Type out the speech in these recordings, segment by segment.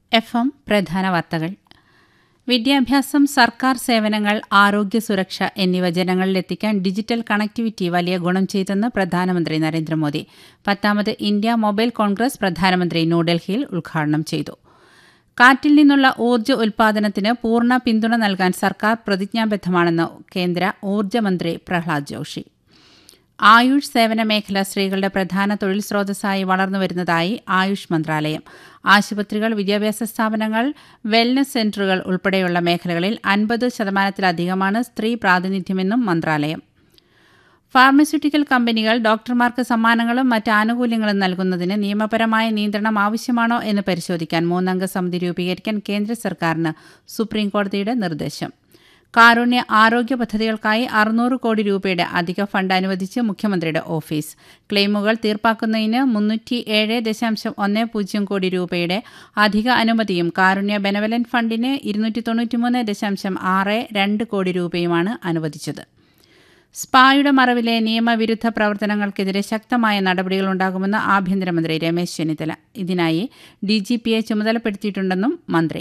F M പ്രധാന വാർത്തകൾ വിദ്യാഭ്യാസം സർക്കാർ സേവനങ്ങൾ ആരോഗ്യ സുരക്ഷ എന്നിവ ജനങ്ങളിലെത്തിക്കാൻ ഡിജിറ്റൽ കണക്ടിവിറ്റി വലിയ ഗുണം ചെയ്തെന്ന് പ്രധാനമന്ത്രി നരേന്ദ്രമോദി പത്താമത് ഇന്ത്യ മൊബൈൽ കോൺഗ്രസ് പ്രധാനമന്ത്രി ന്യൂഡൽഹിയിൽ ഉദ്ഘാടനം ചെയ്തു കാറ്റിൽ നിന്നുള്ള ഊർജ്ജ ഉൽപാദനത്തിന് പൂർണ്ണ പിന്തുണ നൽകാൻ സർക്കാർ പ്രതിജ്ഞാബദ്ധമാണെന്ന് കേന്ദ്ര ഊർജ്ജമന്ത്രി പ്രഹ്ലാദ് ജോഷി ആയുഷ് സേവന മേഖല സ്ത്രീകളുടെ പ്രധാന തൊഴിൽ സ്രോതസ്സായി വളർന്നുവരുന്നതായി ആയുഷ് മന്ത്രാലയം ആശുപത്രികൾ വിദ്യാഭ്യാസ സ്ഥാപനങ്ങൾ വെൽനസ് സെന്ററുകൾ ഉൾപ്പെടെയുള്ള മേഖലകളിൽ അൻപത് ശതമാനത്തിലധികമാണ് സ്ത്രീ പ്രാതിനിധ്യമെന്നും മന്ത്രാലയം ഫാർമസ്യൂട്ടിക്കൽ കമ്പനികൾ ഡോക്ടർമാർക്ക് സമ്മാനങ്ങളും മറ്റ് ആനുകൂല്യങ്ങളും നൽകുന്നതിന് നിയമപരമായ നിയന്ത്രണം ആവശ്യമാണോ എന്ന് പരിശോധിക്കാൻ മൂന്നംഗ സമിതി രൂപീകരിക്കാൻ കേന്ദ്ര സർക്കാരിന് സുപ്രീംകോടതിയുടെ നിർദ്ദേശം കാരുണ്യ ആരോഗ്യ പദ്ധതികൾക്കായി അറുന്നൂറ് കോടി രൂപയുടെ അധിക ഫണ്ട് അനുവദിച്ച് മുഖ്യമന്ത്രിയുടെ ഓഫീസ് ക്ലെയിമുകൾ തീർപ്പാക്കുന്നതിന് മുന്നൂറ്റി ഏഴ് ദശാംശം ഒന്ന് പൂജ്യം കോടി രൂപയുടെ അധിക അനുമതിയും കാരുണ്യ ബെനവലന്റ് ഫണ്ടിന് ഇരുന്നൂറ്റി തൊണ്ണൂറ്റിമൂന്ന് ദശാംശം ആറ് രണ്ട് കോടി രൂപയുമാണ് അനുവദിച്ചത് സ്പായുടെ മറവിലെ നിയമവിരുദ്ധ പ്രവർത്തനങ്ങൾക്കെതിരെ ശക്തമായ നടപടികളുണ്ടാകുമെന്ന് ആഭ്യന്തരമന്ത്രി രമേശ് ചെന്നിത്തല ഇതിനായി ഡിജിപിയെ ചുമതലപ്പെടുത്തിയിട്ടുണ്ടെന്നും മന്ത്രി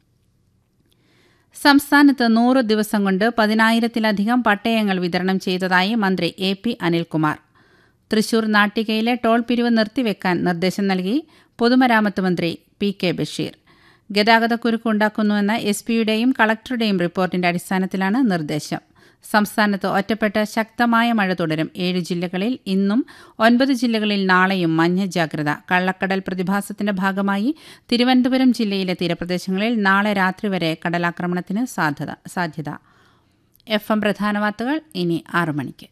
സംസ്ഥാനത്ത് നൂറ് ദിവസം കൊണ്ട് പതിനായിരത്തിലധികം പട്ടയങ്ങൾ വിതരണം ചെയ്തതായി മന്ത്രി എ പി അനിൽകുമാർ തൃശൂർ നാട്ടികയിലെ ടോൾ പിരിവ് നിർത്തിവെക്കാൻ നിർദ്ദേശം നൽകി പൊതുമരാമത്ത് മന്ത്രി പി കെ ബഷീർ ഗതാഗതക്കുരുക്ക് ഉണ്ടാക്കുന്നുവെന്ന എസ് പിയുടെയും കളക്ടറുടെയും റിപ്പോർട്ടിന്റെ അടിസ്ഥാനത്തിലാണ് നിർദ്ദേശം സംസ്ഥാനത്ത് ഒറ്റപ്പെട്ട ശക്തമായ മഴ തുടരും ഏഴ് ജില്ലകളിൽ ഇന്നും ഒൻപത് ജില്ലകളിൽ നാളെയും മഞ്ഞ ജാഗ്രത കള്ളക്കടൽ പ്രതിഭാസത്തിന്റെ ഭാഗമായി തിരുവനന്തപുരം ജില്ലയിലെ തീരപ്രദേശങ്ങളിൽ നാളെ രാത്രി വരെ കടലാക്രമണത്തിന് സാധ്യത സാധ്യത എഫ് എം പ്രധാന വാർത്തകൾ ഇനി ആറു മണിക്ക്